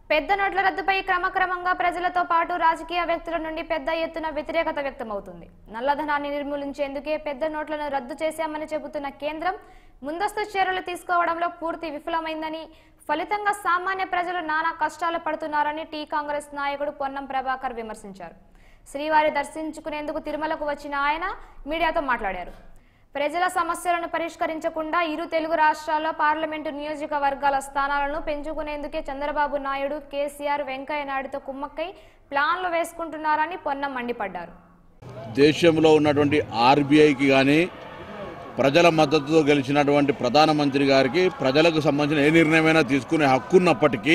పెద్ద నోట్ల రద్దుపై క్రమక్రమంగా ప్రజలతో పాటు రాజకీయ వ్యక్తుల నుండి పెద్ద ఎత్తున వ్యతిరేకత వ్యక్తమవుతుంది నల్లధనాన్ని నిర్మూలించేందుకే పెద్ద నోట్లను రద్దు చేశామని చెబుతున్న కేంద్రం ముందస్తు చర్యలు తీసుకోవడంలో పూర్తి విఫలమైందని ఫలితంగా సామాన్య ప్రజలు నానా కష్టాలు పడుతున్నారని టీ కాంగ్రెస్ నాయకుడు పొన్నం ప్రభాకర్ విమర్శించారు శ్రీవారి దర్శించుకునేందుకు తిరుమలకు వచ్చిన ఆయన మీడియాతో మాట్లాడారు ప్రజల సమస్యలను పరిష్కరించకుండా ఇరు తెలుగు రాష్ట్రాల్లో పార్లమెంటు నియోజకవర్గాల స్థానాలను పెంచుకునేందుకే చంద్రబాబు నాయుడు కేసీఆర్ వెంకయ్య నాయుడుతో కుమ్మక్కై ప్లాన్లు వేసుకుంటున్నారని పొన్నం మండిపడ్డారు దేశంలో ఉన్నటువంటి ఆర్బీఐకి కానీ ప్రజల మద్దతుతో గెలిచినటువంటి ప్రధానమంత్రి గారికి ప్రజలకు సంబంధించిన ఏ నిర్ణయమైనా తీసుకునే హక్కున్నప్పటికీ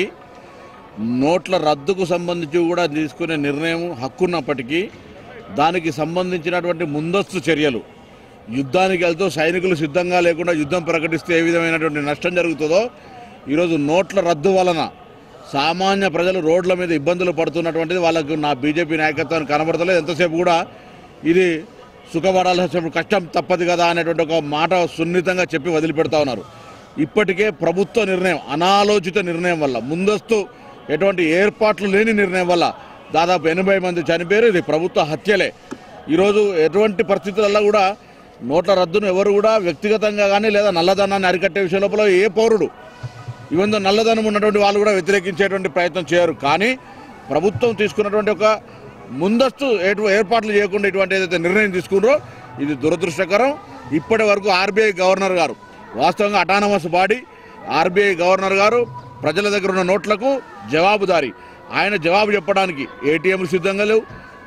నోట్ల రద్దుకు సంబంధించి కూడా తీసుకునే నిర్ణయం హక్కున్నప్పటికీ దానికి సంబంధించినటువంటి ముందస్తు చర్యలు యుద్ధానికి వెళ్తూ సైనికులు సిద్ధంగా లేకుండా యుద్ధం ప్రకటిస్తే ఏ విధమైనటువంటి నష్టం జరుగుతుందో ఈరోజు నోట్ల రద్దు వలన సామాన్య ప్రజలు రోడ్ల మీద ఇబ్బందులు పడుతున్నటువంటిది వాళ్ళకు నా బీజేపీ నాయకత్వాన్ని కనబడతలేదు ఎంతసేపు కూడా ఇది సుఖపడాల్సిన కష్టం తప్పదు కదా అనేటువంటి ఒక మాట సున్నితంగా చెప్పి వదిలిపెడతా ఉన్నారు ఇప్పటికే ప్రభుత్వ నిర్ణయం అనాలోచిత నిర్ణయం వల్ల ముందస్తు ఎటువంటి ఏర్పాట్లు లేని నిర్ణయం వల్ల దాదాపు ఎనభై మంది చనిపోయారు ఇది ప్రభుత్వ హత్యలే ఈరోజు ఎటువంటి పరిస్థితులలో కూడా నోట్ల రద్దును ఎవరు కూడా వ్యక్తిగతంగా కానీ లేదా నల్లధనాన్ని అరికట్టే విషయం లోపల ఏ పౌరుడు ఇవందో నల్లధనం ఉన్నటువంటి వాళ్ళు కూడా వ్యతిరేకించేటువంటి ప్రయత్నం చేయరు కానీ ప్రభుత్వం తీసుకున్నటువంటి ఒక ముందస్తు ఏటు- ఏర్పాట్లు చేయకుండా ఇటువంటి ఏదైతే నిర్ణయం తీసుకున్నారో ఇది దురదృష్టకరం ఇప్పటి వరకు ఆర్బీఐ గవర్నర్ గారు వాస్తవంగా అటానమస్ బాడీ ఆర్బీఐ గవర్నర్ గారు ప్రజల దగ్గర ఉన్న నోట్లకు జవాబుదారి ఆయన జవాబు చెప్పడానికి ఏటీఎంలు సిద్ధంగా లేవు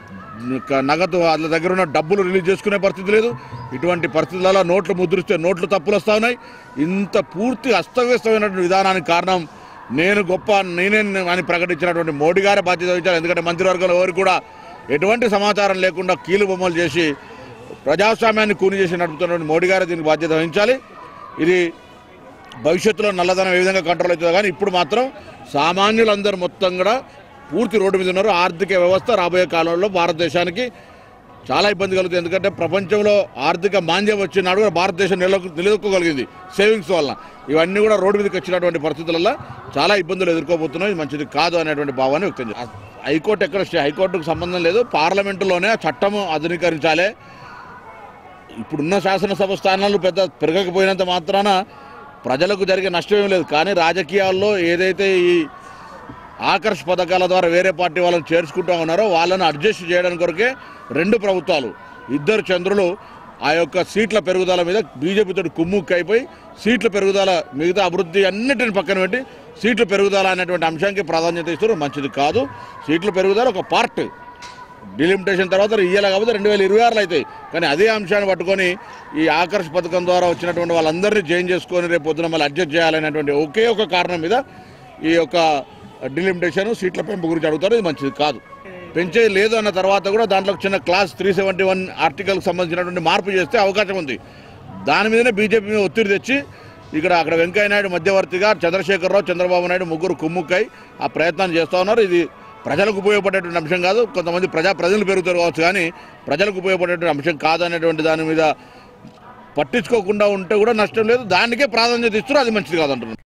క- నగదు వాళ్ళ దగ్గర ఉన్న డబ్బులు రిలీజ్ చేసుకునే పరిస్థితి లేదు ఇటువంటి పరిస్థితులలో నోట్లు ముద్రిస్తే నోట్లు తప్పులు వస్తూ ఉన్నాయి ఇంత పూర్తి అస్తవ్యస్తమైనటువంటి విధానానికి కారణం నేను గొప్ప నేనే అని ప్రకటించినటువంటి మోడీ గారే బాధ్యత వహించాలి ఎందుకంటే మంత్రివర్గంలో ఎవరు కూడా ఎటువంటి సమాచారం లేకుండా కీలు బొమ్మలు చేసి ప్రజాస్వామ్యాన్ని కూని చేసి నడుపుతున్నటువంటి మోడీ గారే దీనికి బాధ్యత వహించాలి ఇది భవిష్యత్తులో నల్లధనం ఏ విధంగా కంట్రోల్ అవుతుందో కానీ ఇప్పుడు మాత్రం సామాన్యులందరూ మొత్తం కూడా పూర్తి రోడ్డు మీద ఉన్నారు ఆర్థిక వ్యవస్థ రాబోయే కాలంలో భారతదేశానికి చాలా ఇబ్బంది కలుగుతుంది ఎందుకంటే ప్రపంచంలో ఆర్థిక మాంద్యం వచ్చినాడు కూడా భారతదేశం నిల నిలదొక్కగలిగింది సేవింగ్స్ వల్ల ఇవన్నీ కూడా రోడ్డు మీదకి వచ్చినటువంటి పరిస్థితులలో చాలా ఇబ్బందులు ఎదుర్కోబోతున్నాయి ఇది మంచిది కాదు అనేటువంటి భావాన్ని వ్యక్తం చేస్తారు హైకోర్టు ఎక్కడ స్టే హైకోర్టుకు సంబంధం లేదు పార్లమెంటులోనే ఆ చట్టము ఆధునీకరించాలి ఇప్పుడున్న శాసనసభ స్థానాలు పెద్ద పెరగకపోయినంత మాత్రాన ప్రజలకు జరిగే నష్టం ఏం లేదు కానీ రాజకీయాల్లో ఏదైతే ఈ ఆకర్ష్ పథకాల ద్వారా వేరే పార్టీ వాళ్ళని చేర్చుకుంటూ ఉన్నారో వాళ్ళని అడ్జస్ట్ చేయడానికి కొరకే రెండు ప్రభుత్వాలు ఇద్దరు చంద్రులు ఆ యొక్క సీట్ల పెరుగుదల మీద బీజేపీతో కుమ్ముక్కి అయిపోయి సీట్ల పెరుగుదల మిగతా అభివృద్ధి అన్నిటిని పక్కన పెట్టి సీట్ల పెరుగుదల అనేటువంటి అంశానికి ప్రాధాన్యత ఇస్తారు మంచిది కాదు సీట్ల పెరుగుదల ఒక పార్ట్ డిలిమిటేషన్ తర్వాత ఇయ్యాలి కాబట్టి రెండు వేల ఇరవై ఆరులో అవుతాయి కానీ అదే అంశాన్ని పట్టుకొని ఈ ఆకర్ష్ పథకం ద్వారా వచ్చినటువంటి వాళ్ళందరినీ జాయిన్ చేసుకొని రేపు పొద్దున మళ్ళీ అడ్జస్ట్ చేయాలనేటువంటి ఒకే ఒక కారణం మీద ఈ యొక్క డిలిమిటేషన్ సీట్ల పెంపు గురించి అడుగుతారు ఇది మంచిది కాదు పెంచే లేదు అన్న తర్వాత కూడా దాంట్లో ఒక చిన్న క్లాస్ త్రీ సెవెంటీ వన్ ఆర్టికల్కి సంబంధించినటువంటి మార్పు చేస్తే అవకాశం ఉంది దాని మీదనే బీజేపీ మీద ఒత్తిడి తెచ్చి ఇక్కడ అక్కడ వెంకయ్య నాయుడు మధ్యవర్తిగా చంద్రశేఖరరావు చంద్రబాబు నాయుడు ముగ్గురు కుమ్ముక్కై ఆ ప్రయత్నాన్ని చేస్తూ ఉన్నారు ఇది ప్రజలకు ఉపయోగపడేటువంటి అంశం కాదు కొంతమంది ప్రజా ప్రజలు పెరుగుతారు కావచ్చు కానీ ప్రజలకు ఉపయోగపడేటువంటి అంశం కాదు అనేటువంటి దాని మీద పట్టించుకోకుండా ఉంటే కూడా నష్టం లేదు దానికే ప్రాధాన్యత ఇస్తారు అది మంచిది కాదంటున్నారు